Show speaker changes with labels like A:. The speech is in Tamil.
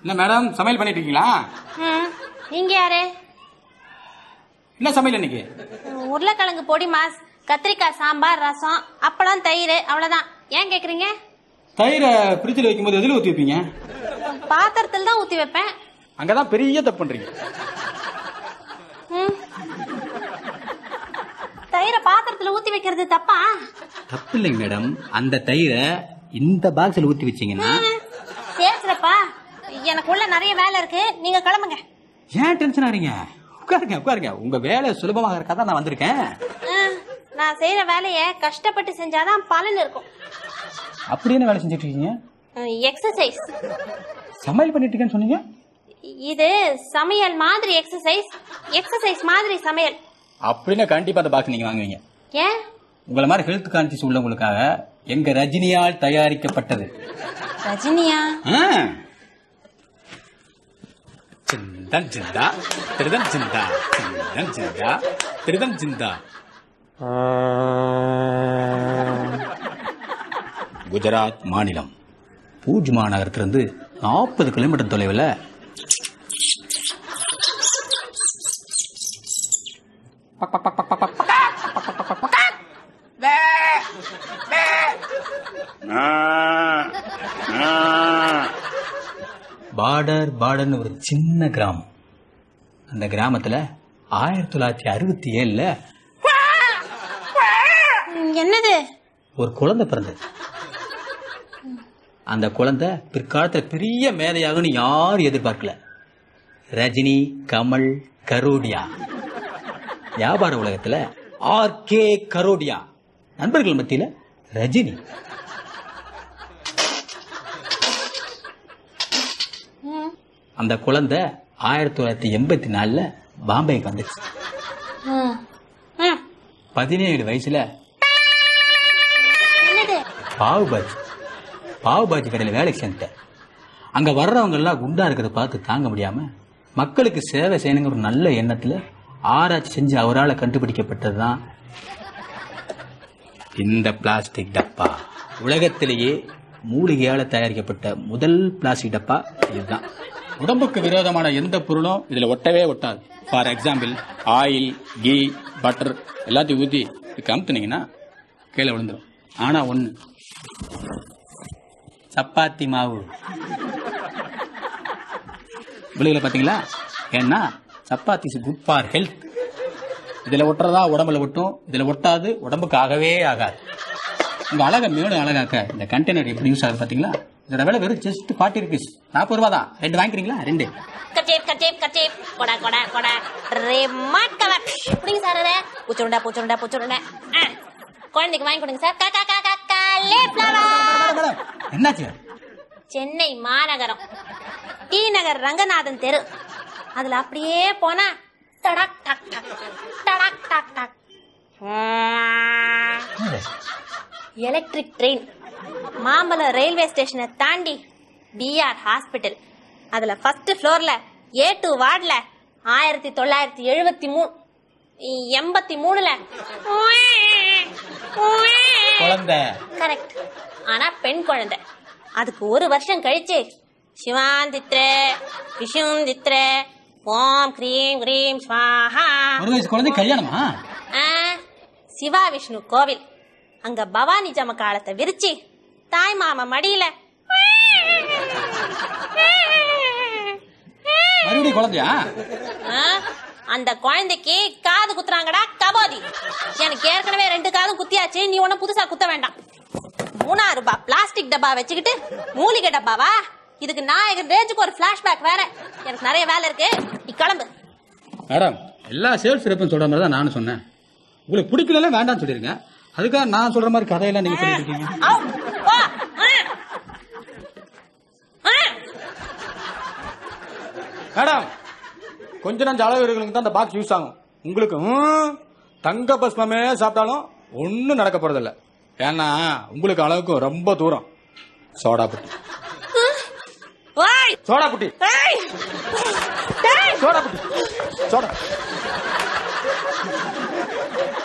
A: என்ன மேடம் சமையல் பண்ணிட்டு இருக்கீங்களா
B: ம் நீங்க யாரு
A: என்ன சமையல் இன்னைக்கு
B: உருளைக்கிழங்கு பொடி மாஸ் கத்திரிக்காய் சாம்பார் ரசம் அப்பளம் தயிர் அவ்வளவுதான் ஏன் கேக்குறீங்க
A: தயிரை ஃப்ரிட்ஜில் வைக்கும்போது எதில் ஊற்றி வைப்பீங்க
B: பாத்திரத்தில் தான் ஊத்தி வைப்பேன்
A: அங்கதான் பெரிய தப்பு பண்றீங்க
B: ம். தயிரை பாத்திரத்துல ஊத்தி வைக்கிறது தப்பா
A: தப்பு இல்லைங்க மேடம் அந்த தயிரை இந்த பாக்ஸில் ஊற்றி வச்சீங்கன்னா
B: பேசுறப்பா எனக்கு உள்ள நிறைய வேலை இருக்கு நீங்க கிளம்புங்க
A: ஏன் டென்ஷன் ஆறீங்க உட்காருங்க உட்காருங்க உங்க வேலை சுலபமாக இருக்கா தான் நான் வந்திருக்கேன்
B: ம், நான் செய்யற வேலையை கஷ்டப்பட்டு செஞ்சாதான் பலன் இருக்கும்
A: அப்படி என்ன வேலை செஞ்சுட்டு இருக்கீங்க
B: எக்ஸசைஸ்
A: சமையல் பண்ணிட்டு இருக்கேன்னு சொன்னீங்க
B: இது சமையல் மாதிரி எக்ஸசைஸ் எக்ஸசைஸ் மாதிரி சமையல்
A: அப்படின்னா கண்டிப்பா அந்த பாக்ஸ் நீங்க வாங்குவீங்க
B: ஏன்
A: உங்களை மாதிரி ஹெல்த் கான்சியஸ் உள்ளவங்களுக்காக எங்க ரஜினியால் தயாரிக்கப்பட்டது
B: ரஜினியா
A: ஆ. சிந்தன் சிந்தா திருதன் சிந்தா சிந்தன் சிந்தா திருதன் சிந்தா குஜராத் மாநிலம் பூஜ் மாநகரத்திலிருந்து நாற்பது கிலோமீட்டர் தொலைவில் பார்டர் பார்டர்னு ஒரு சின்ன கிராமம் அந்த கிராமத்துல ஆயிரத்தி தொள்ளாயிரத்தி அறுபத்தி ஏழுல
B: ம், என்னது
A: ஒரு குழந்தை பிறந்தது அந்த குழந்தை பிற்காலத்துல பெரிய மேதையாகும்னு யாரும் எதிர்பார்க்கல ரஜினி கமல் கரோடியா வியாபார உலகத்துல ஆர் கே கரோடியா நண்பர்கள் மத்தியில ரஜினி
B: ம்,
A: அந்த குழந்தை ஆயிரத்தி தொள்ளாயிரத்தி எண்பத்தி நாலுல பாம்பேக்கு வந்துச்சு
B: ம், ம்.
A: பதினேழு வயசுல
B: என்னது
A: பாவு பாஜி பாவு பாஜி கடையில் வேலைக்கு சேர்ந்துட்டேன் அங்க வர்றவங்க எல்லாம் குண்டா இருக்கிறத பார்த்து தாங்க முடியாம மக்களுக்கு சேவை செய்யணுங்கிற ஒரு நல்ல எண்ணத்துல ஆராய்ச்சி செஞ்சு அவரால் கண்டுபிடிக்கப்பட்டதுதான் இந்த பிளாஸ்டிக் டப்பா உலகத்திலேயே மூலிகையால தயாரிக்கப்பட்ட முதல் பிளாஸ்டிக் டப்பா இதுதான் உடம்புக்கு விரோதமான எந்த பொருளும் இதுல ஒட்டவே ஒட்டாது for example oil ghee butter எல்லாத்தையும் ஊற்றி கமுத்துனீங்கன்னா கீழே விழுந்துடும் ஆனா ஒண்ணு சப்பாத்தி மாவு விழுகல பாத்தீங்களா ஏன்னா chapati is good for health இதுல ஒட்டுறதா உடம்புல ஒட்டும் இதுல ஒட்டாது உடம்புக்கு ஆகவே ஆகாது உங்க அழகை மேலும் அழகாக்க இந்த கண்டெய்னர் எப்படி யூஸ் ஆகுது பாத்தீங்களா இதோட விலை வெறும் ஜஸ்ட் ஃபார்ட்டி ருபீஸ் நாற்பது ரூபா தான் ரெண்டு வாங்கிக்கிறீங்களா ரெண்டு
B: கச்சேப் கச்சேப் கச்சேப் கொடா கொடா கொடா ரிமாட் கவர் எப்படிங்க சார் அது பூச்சுருண்டா பூச்சுருண்டா பூச்சுருண்டா ஆ, குழந்தைக்கு வாங்கி கொடுங்க சார் காக்கா காக்கா காலே ஃப்ளவர்
A: மேடம் என்னாச்சு
B: சென்னை மாநகரம் டி நகர் ரங்கநாதன் தெரு அதுல அப்படியே போனா டடாக் டாக் டாக் டடாக் டாக் டாக் எலக்ட்ரிக் ட்ரெயின் மாம்பலம் ரயில்வே ஸ்டேஷனை தாண்டி டிஆர் ஹாஸ்பிட்டல் அதுல ஃபர்ஸ்ட் ஃப்ளோர்ல ஏ டூ வார்டுல ஆயிரத்தி தொள்ளாயிரத்தி எழுபத்தி மூணு எண்பத்தி மூணுல
A: குழந்தை
B: கரெக்ட் ஆனா பெண் குழந்தை அதுக்கு ஒரு வருஷம் கழிச்சு சிவாந்தித்ர விஷுந்தித்ர ஓம் கிரீம் கிரீம் ஸ்வாஹா
A: ஒரு வயசு குழந்தை கல்யாணமா
B: ஆ, சிவா விஷ்ணு கோவில் அங்க பவானி ஜமக்காலத்தை விரிச்சு தாய் மாமா மடியில
A: மறுபடியும் குழந்தையா
B: ஆ, அந்த குழந்தைக்கு காது குத்துறாங்கடா கபோதி எனக்கு ஏற்கனவே ரெண்டு காதும் குத்தியாச்சு நீ ஒன்னும் புதுசா குத்த வேண்டாம் மூணாயிரம் ரூபாய் பிளாஸ்டிக் டப்பா வச்சுக்கிட்டு மூலிகை டப்பாவா இதுக்கு நாயகன் ரேஞ்சுக்கு ஒரு பிளாஷ்பேக் வேற எனக்கு நிறைய வேலை இருக்கு நீ கிளம்பு
A: மேடம் எல்லா சேல்ஸ் ரெப்பும் சொல்ற மாதிரி தான் நானும் சொன்னேன் உங்களுக்கு பிடிக்கல வேண்டாம்னு சொல்லிருங்க அதுக்காக நான் சொல்ற மாதிரி கதையெல்லாம் நீங்க சொல்லிட்டு இருக்கீங்க
B: ஆவ், போ. ஆ. ஆ.
A: மேடம் கொஞ்ச நஞ்ச அளவு இருக்கிறவங்களுக்கு தான் அந்த பாக்ஸ் யூஸ் ஆகும் உங்களுக்கு ம், தங்க பஸ்மமே சாப்பிட்டாலும் ஒன்றும் நடக்க போறதில்ல ஏன்னா உங்களுக்கு அளவுக்கு ரொம்ப தூரம் சோடா புட்டி
B: ஓய்.
A: சோடா புட்டி
B: ஏய். ஏய்.
A: சோடா புட்டி சோடா